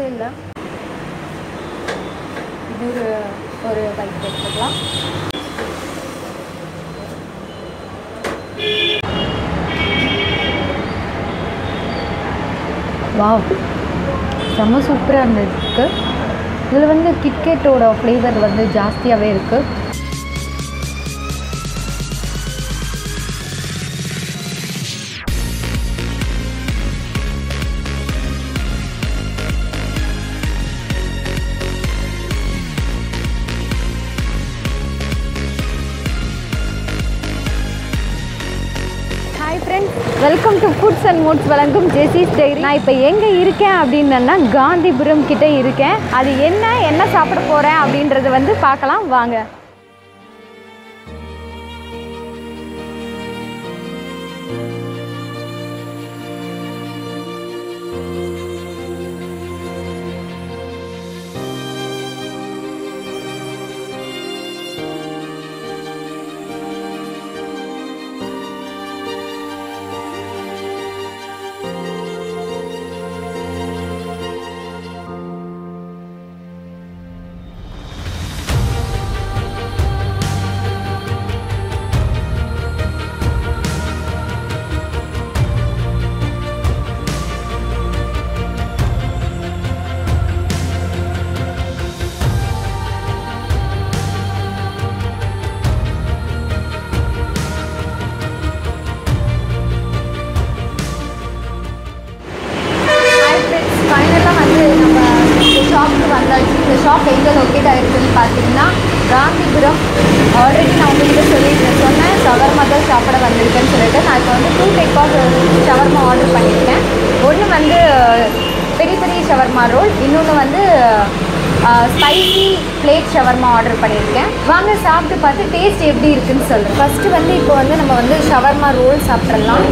சான்ஸே இல்லை இது ஒரு ஒரு பைக் எடுத்துக்கலாம் வாவ் செம்ம சூப்பராக இருந்திருக்கு இதில் வந்து கிட்கேட்டோட ஃப்ளேவர் வந்து ஜாஸ்தியாகவே இருக்குது hi friends welcome to foods and moods வழங்கும் ஜெசிஸ் டைரி நான் இப்போ எங்கே இருக்கேன் அப்படின்னா காந்திபுரம் கிட்ட இருக்கேன் அது என்ன என்ன சாப்பிட போகிறேன் அப்படின்றத வந்து பார்க்கலாம் வாங்க ஹாய் ஃப்ரெண்ட்ஸ் ஃபைனலாக வந்து நம்ம இந்த ஷாப்புக்கு வந்தாச்சு இந்த ஷாப் எங்கே லொக்கேட் ஆகிருக்குன்னு பார்த்தீங்கன்னா காந்திபுரம் ஆல்ரெடி நான் உங்ககிட்ட சொல்லியிருக்கேன் சொன்னேன் ஷவர்மா தான் சாப்பிட வந்திருக்கேன்னு சொல்லிட்டு நான் இப்போ வந்து two type of shawarma order பண்ணியிருக்கேன் ஒன்று வந்து பெரிய பெரிய ஷவர்மா ரோல் இன்னொன்று வந்து ஸ்பைசி பிளேட் ஷவர்மா ஆர்டர் பண்ணியிருக்கேன் வாங்க சாப்பிட்டு பார்த்து டேஸ்ட் எப்படி இருக்குன்னு சொல்கிறேன் ஃபஸ்ட்டு வந்து இப்போ வந்து நம்ம வந்து ஷவர்மா ரோல் சாப்பிட்றலாம்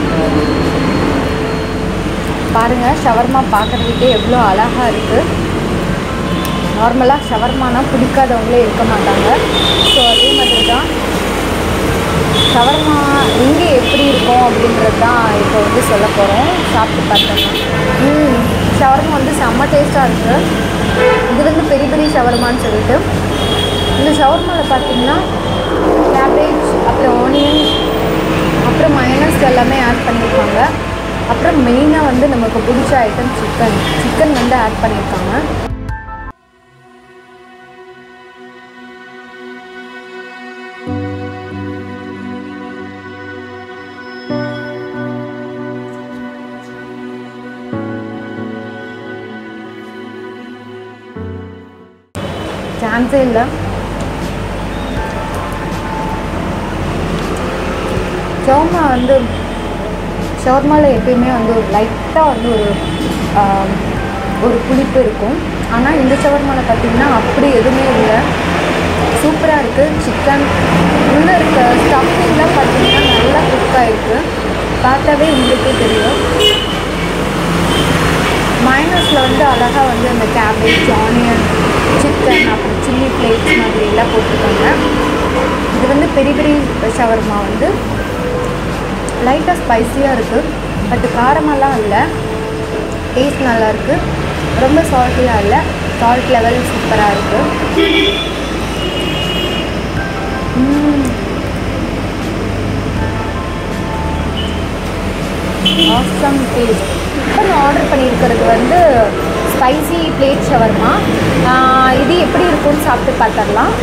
பாருங்க ஷவர்மா பார்க்குறதுக்கே எவ்வளோ அழகாக இருக்குது நார்மலாக ஷவர்மானா பிடிக்காதவங்களே இருக்க மாட்டாங்க ஸோ அதே மாதிரி தான் ஷவர்மா இங்கே எப்படி இருக்கும் அப்படின்றது தான் இப்போ வந்து சொல்ல போகிறோம் சாப்பிட்டு பார்த்தோம்னா ம் ஷவர்மா வந்து செம்ம டேஸ்ட்டாக இருக்குது இது வந்து பெரிய பெரிய ஷவர்மான்னு சொல்லிட்டு இந்த ஷவர்மாவில் பார்த்தீங்கன்னா கேபேஜ் அப்புறம் ஆனியன் அப்புறம் மயனஸ் எல்லாமே ஆட் பண்ணியிருக்காங்க அப்புறம் மெயினாக வந்து நமக்கு பிடிச்ச ஐட்டம் சிக்கன் சிக்கன் வந்து ஆட் பண்ணியிருக்காங்க சான்ஸே இல்லை ஷவர்மா வந்து ஷவர்மாவில் எப்பயுமே வந்து ஒரு லைட்டாக வந்து ஒரு ஆம், ஒரு புளிப்பு இருக்கும் ஆனால் இந்த ஷவர்மாவில் பார்த்தீங்கன்னா அப்படி எதுவுமே இல்லை சூப்பராக இருக்குது சிக்கன் உள்ளே இருக்க ஸ்டஃபிங்லாம் பார்த்தீங்கன்னா நல்லா குக் ஆகிருக்கு பார்த்தாவே உங்களுக்கே தெரியும் மைனஸில் வந்து அழகாக வந்து அந்த கேபேஜ் ஆனியன் சிக்கன் அப்புறம் சில்லி ஃப்ளேக்ஸ் மாதிரி எல்லாம் போட்டிருக்காங்க இது வந்து பெரிய பெரிய ஷவர்மா வந்து லைட்டாக ஸ்பைஸியாக இருக்குது பட் காரமெல்லாம் இல்லை டேஸ்ட் நல்லா இருக்கு ரொம்ப சால்ட்டியாக இல்லை சால்ட் லெவல் சூப்பராக இருக்குது ஆசம் டேஸ்ட் இப்போ நான் ஆர்டர் பண்ணியிருக்கிறது வந்து ஸ்பைசி பிளேட் ஷவர்மா இது எப்படி இருக்கும்னு சாப்பிட்டு பார்த்துடலாம்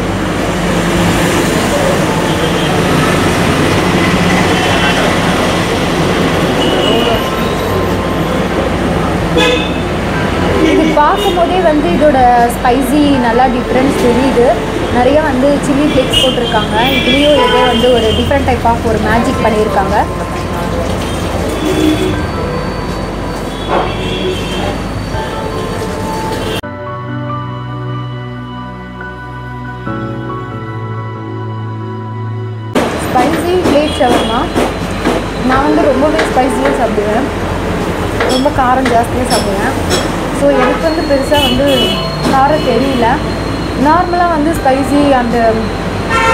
இது பார்க்கும்போதே வந்து இதோட ஸ்பைசி நல்லா டிஃப்ரென்ஸ் தெரியுது நிறைய வந்து சில்லி ஃப்ளேக்ஸ் போட்டிருக்காங்க இதுலேயும் ஏதோ வந்து ஒரு டிஃப்ரெண்ட் டைப் ஆஃப் ஒரு மேஜிக் பண்ணியிருக்காங்க ஸ்பைசி பிளேட் ஷவர்மா நான் வந்து ரொம்பவே ஸ்பைஸியாக சாப்பிடுவேன் ரொம்ப காரம் ஜாஸ்தியாக சாப்பிடுவேன் ஸோ எனக்கு வந்து பெருசாக வந்து காரம் தெரியல நார்மலாக வந்து ஸ்பைசி அந்த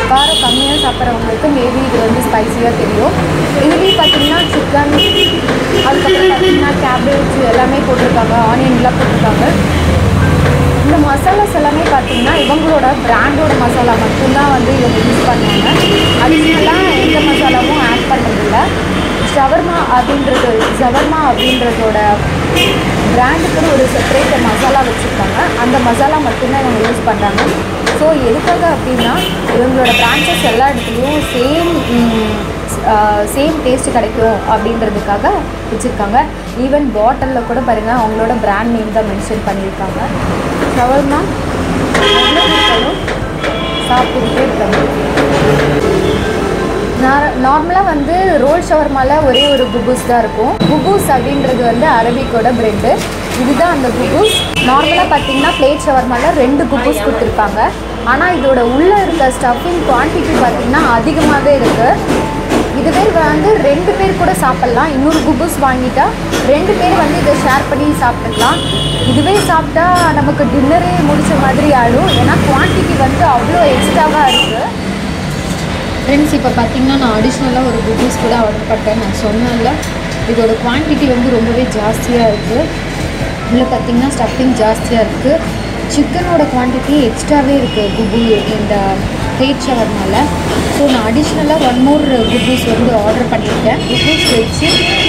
காரம் கம்மியாக சாப்பிட்றவங்களுக்கு மேபி இது வந்து ஸ்பைசியாக தெரியும் இதுலேயும் பார்த்தீங்கன்னா சிக்கன் அதுக்கப்புறம் பார்த்தீங்கன்னா கேபேஜ் எல்லாமே போட்டிருக்காங்க ஆனியன்லாம் போட்டிருக்காங்க இந்த மசாலாஸ் எல்லாமே பார்த்தீங்கன்னா இவங்களோட பிராண்டோட மசாலா மட்டும்தான் வந்து இவங்க யூஸ் பண்ணுவாங்க அடிஷ்னலாக எந்த மசாலாவும் ஆட் பண்ணுறதில்ல ஷவர்மா அப்படின்றது ஷவர்மா அப்படின்றதோட பிராண்டுக்குன்னு ஒரு செப்பரேட் மசாலா வச்சுருக்காங்க அந்த மசாலா மட்டும்தான் இவங்க யூஸ் பண்ணுறாங்க ஸோ எதுக்காக அப்படின்னா இவங்களோட பிரான்ச்சஸ் எல்லா இடத்துலையும் சேம் சேம் டேஸ்ட் கிடைக்கும் அப்படின்றதுக்காக வச்சுருக்காங்க ஈவன் பாட்டிலில் கூட பாருங்கள் அவங்களோட பிராண்ட் நேம் தான் மென்ஷன் பண்ணியிருக்காங்க ஷவர்மா எவ்வளோ கொடுத்தாலும் சாப்பிட்டுக்கிட்டே இருக்காங்க நார்மலாக வந்து ரோல் ஷவர்மால ஒரே ஒரு குபூஸ் தான் இருக்கும் குபூஸ் அப்படின்றது வந்து அரபிக்கோட பிரெட்டு இதுதான் அந்த குபூஸ் நார்மலாக பார்த்தீங்கன்னா பிளேட் ஷவர்மால ரெண்டு குபூஸ் கொடுத்துருப்பாங்க ஆனால் இதோட உள்ளே இருக்க ஸ்டஃபிங் குவான்டிட்டி பார்த்தீங்கன்னா அதிகமாகவே இருக்குது இதுவே வந்து ரெண்டு பேர் கூட சாப்பிட்லாம் இன்னொரு குபூஸ் வாங்கிட்டா ரெண்டு பேர் வந்து இதை ஷேர் பண்ணி சாப்பிட்டுக்கலாம் இதுவே சாப்பிட்டா நமக்கு டின்னரே முடிச்ச மாதிரி ஆகிடும் ஏன்னா குவான்டிட்டி வந்து அவ்வளோ எக்ஸ்ட்ராவாக இருக்குது ஃப்ரெண்ட்ஸ் இப்போ பார்த்தீங்கன்னா நான் அடிஷ்னலாக ஒரு குபூஸ் கூட ஆர்டர் பண்ணேன் நான் சொன்னேன்ல இதோட குவான்டிட்டி வந்து ரொம்பவே ஜாஸ்தியாக இருக்குது இதில் பார்த்தீங்கன்னா ஸ்டஃபிங் ஜாஸ்தியாக இருக்குது சிக்கனோட குவான்டிட்டி எக்ஸ்ட்ராவே இருக்குது குபு இந்த பிளேட் ஷவர்னால ஸோ நான் அடிஷ்னலாக ஒன் மோர் குபூஸ் வந்து ஆர்டர் பண்ணியிருக்கேன் குபூஸ் வச்சு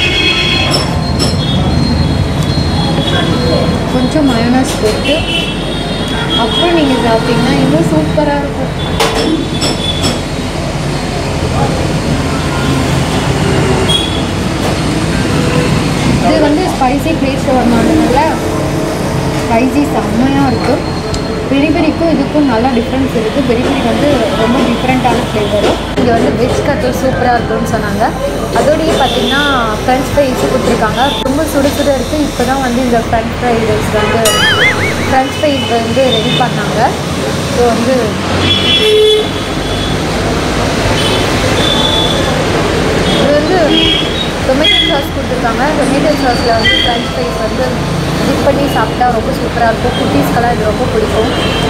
கொஞ்சம் மயோனஸ் போட்டு அப்புறம் நீங்கள் சாப்பிட்டீங்கன்னா இன்னும் சூப்பராக இருக்கும் இது வந்து ஸ்பைசி பிளேட் ஷவர்மான்றதுனால ஸ்பைசி செம்மையாக இருக்குது பெரி பெரிக்கும் இதுக்கும் நல்லா டிஃப்ரென்ஸ் இருக்குது பெரி பெரி வந்து ரொம்ப டிஃப்ரெண்ட்டான ஃப்ளேவரும் இங்கே வந்து வெஜ் கட்டர் சூப்பராக இருக்கும்னு சொன்னாங்க அதோடய பார்த்தீங்கன்னா ஃப்ரெஞ்ச் ஃப்ரைஸ் கொடுத்துருக்காங்க ரொம்ப சுட சுட இருக்குது இப்போ தான் வந்து இந்த ஃப்ரெஞ்ச் ஃப்ரைஸ் வந்து ஃப்ரெஞ்ச் ஃப்ரைஸ் வந்து ரெடி பண்ணாங்க ஸோ வந்து இது வந்து டொமேட்டோ சாஸ் கொடுத்துருக்காங்க டொமேட்டோ சாஸில் வந்து ஃப்ரெஞ்ச் ஃப்ரைஸ் வந்து டிப் பண்ணி சாப்பிட்டா ரொம்ப சூப்பராக இருக்கும் குட்டீஸ்க்கெல்லாம் இது ரொம்ப பிடிக்கும்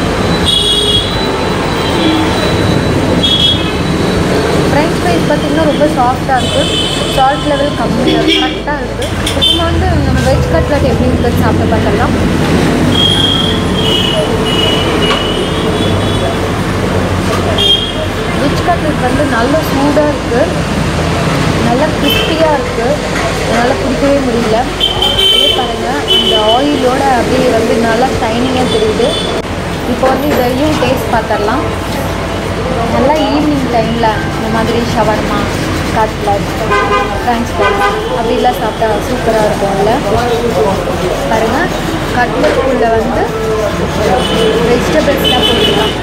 ஃப்ரெஞ்ச் ஃப்ரைஸ் பார்த்திங்கன்னா ரொம்ப சாஃப்டாக இருக்குது சால்ட் லெவல் கம்மியாக கரெக்டாக இருக்குது இப்போ வந்து நம்ம வெஜ் கட்லட் எப்படி இருக்குன்னு சாப்பிட்டு பார்த்துடலாம் வெஜ் கட்லட் வந்து நல்ல சூடாக இருக்குது நல்லா கிறிஸ்பியாக இருக்குது என்னால் பிடிக்கவே முடியல இதே பாருங்கள் அந்த ஆயிலோட அப்படியே வந்து நல்லா ஷைனிங்காக தெரியுது இப்போ வந்து இதையும் டேஸ்ட் பார்த்துடலாம் நல்லா ஈவினிங் டைமில் இந்த மாதிரி ஷவர்மா கட்லட் ஃப்ரெஞ்ச் ஃப்ரைஸ் அப்படிலாம் சாப்பிட்டா சூப்பராக இருக்கும்ல பாருங்கள் கட்லட்டுக்குள்ளே வந்து வெஜிடபிள்ஸ்லாம் போட்டுக்கலாம்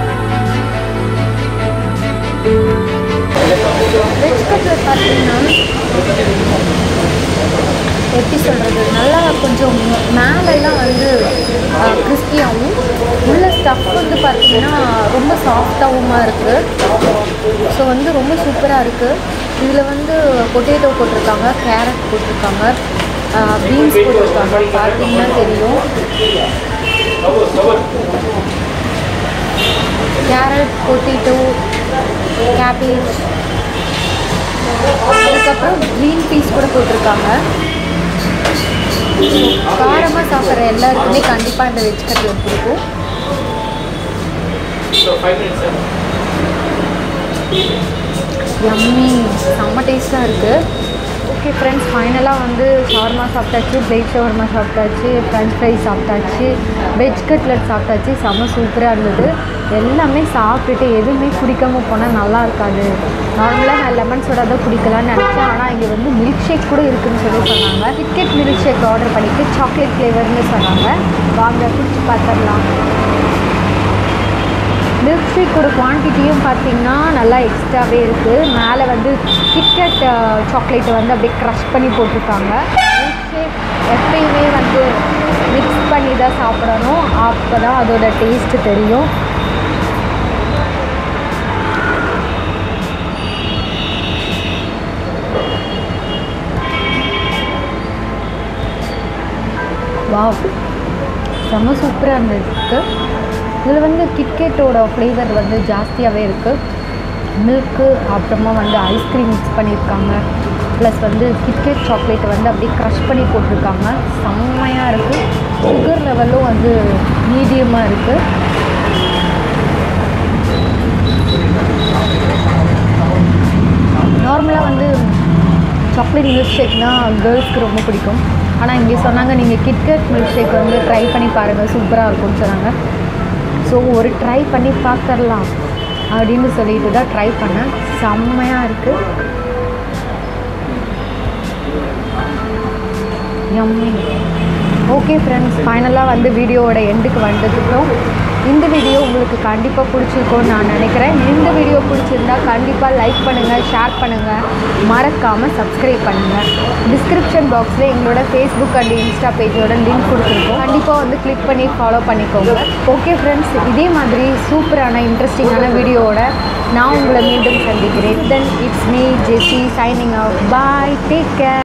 வெஜ் கட்லட் பார்த்தீங்கன்னா எப்படி சொல்கிறது நல்லா கொஞ்சம் மேலெல்லாம் வந்து கிறிஸ்பியாகவும் உள்ள ஸ்டஃப் வந்து பார்த்திங்கன்னா ரொம்ப சாஃப்டாகவும் இருக்குது ஸோ வந்து ரொம்ப சூப்பராக இருக்குது இதில் வந்து பொட்டேட்டோ போட்டிருக்காங்க கேரட் போட்டிருக்காங்க பீன்ஸ் போட்டிருக்காங்க பார்த்தீங்கன்னா தெரியும் கேரட் பொட்டேட்டோ கேபேஜ் அதுக்கப்புறம் க்ரீன் பீஸ் கூட போட்டிருக்காங்க காரமாக சாப்பிட்ற எல்லாருக்குமே கண்டிப்பாக இந்த வெஜ் கட்லட் பிடிக்கும் யம்மி செம்ம டேஸ்ட்டாக இருக்குது ஓகே ஃப்ரெண்ட்ஸ் ஃபைனலாக வந்து ஷவர்மா சாப்பிட்டாச்சு பிளேட் ஷவர்மா சாப்பிட்டாச்சு ஃப்ரெஞ்ச் ஃப்ரைஸ் சாப்பிட்டாச்சு வெஜ் கட்லட் சாப்பிட்டாச்சு செம்ம சூப்பராக இருந்தது எல்லாமே சாப்பிட்டுட்டு எதுவுமே குடிக்காமல் போனால் நல்லா இருக்காது நார்மலாக நான் லெமன் சோடா தான் குடிக்கலாம்னு நினச்சேன் ஆனால் இங்கே வந்து மில்க் ஷேக் கூட இருக்குதுன்னு சொல்லி சொன்னாங்க கிட்கெட் மில்க் ஷேக் ஆர்டர் பண்ணிட்டு சாக்லேட் ஃப்ளேவர்னு சொன்னாங்க வாங்க குடிச்சு பார்த்துடலாம் மில்க் ஷேக்கோட குவான்டிட்டியும் பார்த்தீங்கன்னா நல்லா எக்ஸ்ட்ராவே இருக்குது மேலே வந்து கிட்கட் சாக்லேட்டை வந்து அப்படியே க்ரஷ் பண்ணி போட்டிருக்காங்க மில்க் ஷேக் எப்பயுமே வந்து மிக்ஸ் பண்ணி தான் சாப்பிடணும் அப்போ தான் அதோட டேஸ்ட்டு தெரியும் வாவ் செம்ம சூப்பராக இருந்ததுக்கு இதில் வந்து கிட்கேட்டோட ஃப்ளேவர் வந்து ஜாஸ்தியாகவே இருக்குது மில்க்கு அப்புறமா வந்து ஐஸ்கிரீம் மிக்ஸ் பண்ணியிருக்காங்க ப்ளஸ் வந்து கிட்கேட் சாக்லேட் வந்து அப்படியே க்ரஷ் பண்ணி போட்டிருக்காங்க செம்மையாக இருக்குது சுகர் லெவலும் வந்து மீடியமாக இருக்குது நார்மலாக வந்து சாக்லேட் மில்க் ஷேக்னால் கேர்ள்ஸ்க்கு ரொம்ப பிடிக்கும் ஆனால் இங்கே சொன்னாங்க நீங்கள் கிட்கேட் மில்க் ஷேக் வந்து ட்ரை பண்ணி பாருங்கள் சூப்பராக இருக்கும்னு சொன்னாங்க ஸோ ஒரு ட்ரை பண்ணி பார்த்துடலாம் அப்படின்னு சொல்லிட்டு தான் ட்ரை பண்ணேன் செம்மையாக இருக்குது யம்மி ஓகே ஃப்ரெண்ட்ஸ் ஃபைனலாக வந்து வீடியோவோட எண்டுக்கு வந்ததுக்கப்புறம் இந்த வீடியோ உங்களுக்கு கண்டிப்பாக பிடிச்சிருக்கும்னு நான் நினைக்கிறேன் இந்த வீடியோ பிடிச்சிருந்தா கண்டிப்பாக லைக் பண்ணுங்கள் ஷேர் பண்ணுங்கள் மறக்காமல் சப்ஸ்கிரைப் பண்ணுங்கள் டிஸ்கிரிப்ஷன் பாக்ஸில் எங்களோட ஃபேஸ்புக் அண்ட் இன்ஸ்டா பேஜோட லிங்க் கொடுத்துருக்கோம் கண்டிப்பாக வந்து கிளிக் பண்ணி ஃபாலோ பண்ணிக்கோங்க ஓகே ஃப்ரெண்ட்ஸ் இதே மாதிரி சூப்பரான இன்ட்ரெஸ்டிங்கான வீடியோவோட நான் உங்களை மீண்டும் சந்திக்கிறேன் then it's me Jessie signing out bye take care